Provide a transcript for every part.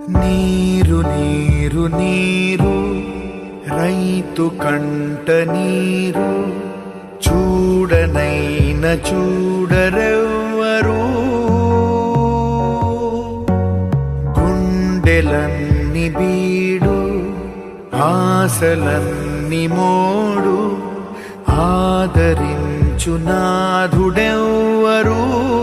నీరు నీరు నీరు రైతు కంట నీరు చూడనైన చూడరెవ్వరు గుండెలన్ని బీడు ఆశలన్ని మోడు ఆదరించు నాథుడెవ్వరు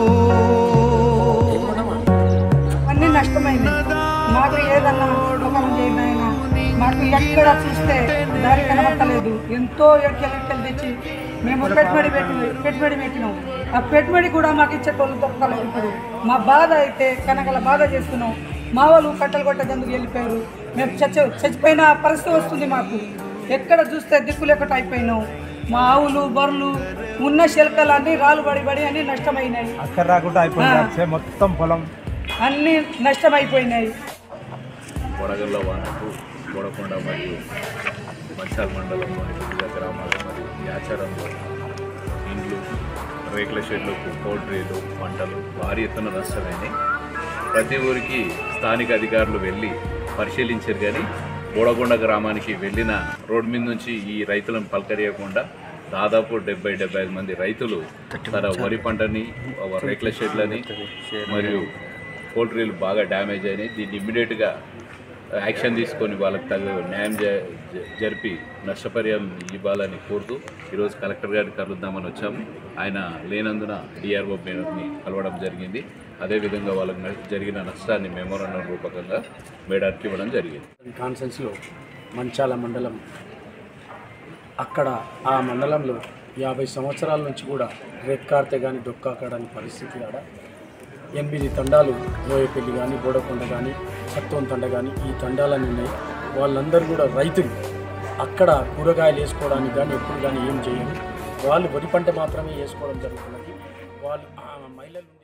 అన్ని నష్టమైంది మాకు ఏదన్నా ఉపకారం చేయండి ఆయన మాకు ఎక్కడ చూస్తే దారి కనబట్టలేదు ఎంతో ఎక్కలు ఎక్కలు తెచ్చి మేము పెట్టుబడి పెట్టి పెట్టుబడి పెట్టినాం ఆ పెట్టుబడి కూడా మాకు ఇచ్చేటోళ్ళు దొరకలేదు ఇప్పుడు మా బాధ అయితే కనకల బాధ చేస్తున్నాం మా వాళ్ళు కట్టలు కొట్టేందుకు వెళ్ళిపోయారు మేము చచ్చ చచ్చిపోయిన పరిస్థితి వస్తుంది మాకు ఎక్కడ చూస్తే దిక్కు లేకుండా అయిపోయినాం మా ఆవులు బర్రెలు ఉన్న శిల్కలన్నీ రాళ్ళు పడి పడి అన్నీ నష్టమైనాయి అక్కడ రాకుండా అయిపోయింది మొత్తం పొలం అన్నీ నష్టమైపోయినాయి వడగళ్ళ వానకు గోడకొండ మరియు మంచాల మండలంలోని వివిధ గ్రామాలు మరియు యాచారంలో ఇండ్లు రేకుల షెడ్లకు పౌల్ట్రీలు పంటలు భారీ ఎత్తున నష్టమైనాయి ప్రతి ఊరికి స్థానిక అధికారులు వెళ్ళి పరిశీలించారు కానీ బోడకొండ గ్రామానికి వెళ్ళిన రోడ్ మీద నుంచి ఈ రైతులను పలకరియకుండా దాదాపు డెబ్బై డెబ్బై ఐదు మంది రైతులు తన వరి పంటని రేకుల షెడ్లని మరియు పోల్ట్రీలు బాగా డ్యామేజ్ అయినాయి దీన్ని ఇమ్మీడియట్గా యాక్షన్ తీసుకొని వాళ్ళకి తగు న్యాయం జ- జ- జరిపి నష్టపరిహారం ఇవ్వాలని కోరుతూ ఈరోజు కలెక్టర్ గారిని కలుద్దామని వచ్చాము ఆయన లేనందున డిఆర్ఓ మేడంని కలవడం జరిగింది అదేవిధంగా వాళ్ళకి న- జరిగిన నష్టాన్ని మెమోరాండం రూపకంగా మేడానికి ఇవ్వడం జరిగింది కాన్సెన్స్లో మంచాల మండలం అక్కడ ఆ మండలంలో యాభై సంవత్సరాల నుంచి కూడా రెక్కాడితే కానీ డొక్కాకడని పరిస్థితి ఆడ ఎనిమిది తండాలు లోయపల్లి కానీ బోడకొండ కానీ సత్వం తండ కానీ ఈ తండాలన్నీ ఉన్నాయి వాళ్ళందరూ కూడా రైతులు అక్కడ కూరగాయలు వేసుకోవడానికి కానీ ఎప్పుడు కానీ ఏం చేయరు వాళ్ళు వరి పంట మాత్రమే వేసుకోవడం జరుగుతున్నది వాళ్ళు ఆ మహిళలు